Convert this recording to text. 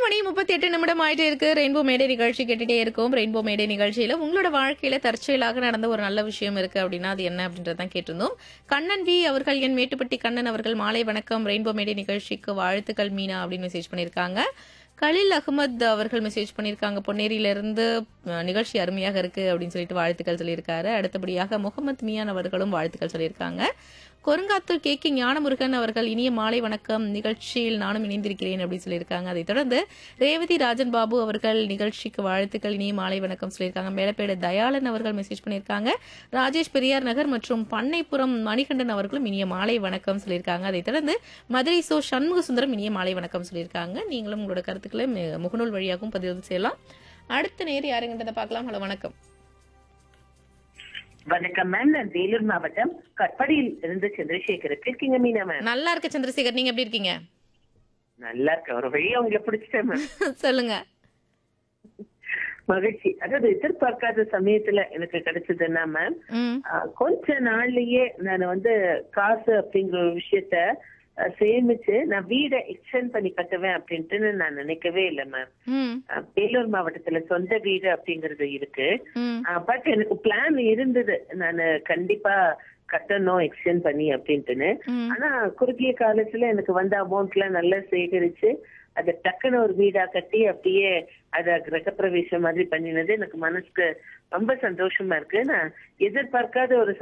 மணி முப்பத்தி எட்டு நிமிடம் ஆயிட்டே இருக்கு ரெயின்போ மேடை நிகழ்ச்சி கேட்டுட்டே இருக்கும் ரெயின்போ மேடை நிகழ்ச்சியில உங்களோட வாழ்க்கையில தற்செயலாக நடந்த ஒரு நல்ல விஷயம் இருக்கு அப்படின்னா அது என்ன அப்படின்றதான் கேட்டிருந்தோம் கண்ணன் வி அவர்கள் என் மேட்டுப்பட்டி கண்ணன் அவர்கள் மாலை வணக்கம் ரெயின்போ மேடை நிகழ்ச்சிக்கு வாழ்த்துக்கள் மீனா அப்படின்னு மெசேஜ் பண்ணியிருக்காங்க கலில் அகமது அவர்கள் மெசேஜ் பண்ணியிருக்காங்க பொன்னேரியில இருந்து அஹ், நிகழ்ச்சி அருமையாக இருக்கு அப்படின்னு சொல்லிட்டு வாழ்த்துக்கள் சொல்லியிருக்காரு அடுத்தபடியாக முகமது மியான் அவர்களும் வாழ்த்துக்கள் சொல்லியிருக்காங்க கொருங்காத்தூர் கே கே ஞானமுருகன் அவர்கள் இனிய மாலை வணக்கம் நிகழ்ச்சியில் நானும் இணைந்திருக்கிறேன் அப்படின்னு சொல்லியிருக்காங்க அதைத் தொடர்ந்து ரேவதி ராஜன் பாபு அவர்கள் நிகழ்ச்சிக்கு வாழ்த்துக்கள் இனிய மாலை வணக்கம் சொல்லியிருக்காங்க மேலப்பேட தயாளன் அவர்கள் மெசேஜ் பண்ணியிருக்காங்க ராஜேஷ் பெரியார் நகர் மற்றும் பண்ணைப்புறம் மணிகண்டன் அவர்களும் இனிய மாலை வணக்கம் சொல்லியிருக்காங்க அதைத் தொடர்ந்து மதுரை சோ சண்முக சுந்தரம் இனிய மாலை வணக்கம் சொல்லியிருக்காங்க நீங்களும் உங்களோட கருத்துக்களை மு- முகநூல் வழியாகவும் பதிவு செய்யலாம் அடுத்த நேர் யாருங்கன்றதை பார்க்கலாம் ஹலோ வணக்கம் வணக்கம் மேம் நான் வேலூர் மாவட்டம் கட்படியில் இருந்து சந்திரசேகர் இருக்கீங்க மீனா மேம் நல்லா இருக்க சந்திரசேகர் நீங்க எப்படி இருக்கீங்க நல்லா இருக்கேன் ஒரு வழியா உங்களை பிடிச்சிட்டேன் மேம் சொல்லுங்க மகிழ்ச்சி அதாவது எதிர்பார்க்காத சமயத்துல எனக்கு கிடைச்சதுன்னா மேம் ம் ஆஹ், கொஞ்ச நாள்லயே நான் வந்து காசு அப்படிங்கிற ஒரு விஷயத்த ஆஹ், சேமிச்சு நான் வீடை எக்ஸ்டெண்ட் பண்ணி கட்டுவேன் அப்படின்ட்டு நான் நினைக்கவே இல்லை மேம் ம் ஆஹ், வேலூர் மாவட்டத்துல சொந்த வீடு அப்படிங்கறது இருக்கு ம் பட் எனக்கு பிளான் இருந்தது நான் கண்டிப்பா கட்டணும் எக்ஸ்டெண்ட் பண்ணி அப்படின்ட்டுன்னு ம் ஆனா குறுகிய காலத்துல எனக்கு வந்த அமௌண்ட்லாம் நல்லா சேகரிச்சு அதை டக்குன்னு ஒரு வீடா கட்டி அப்படியே அத கிரகப்பிரவேசம் மாதிரி பண்ணினது எனக்கு மனசுக்கு ரொம்ப சந்தோஷமா இருக்கு நான் எதிர்பார்க்காத ஒரு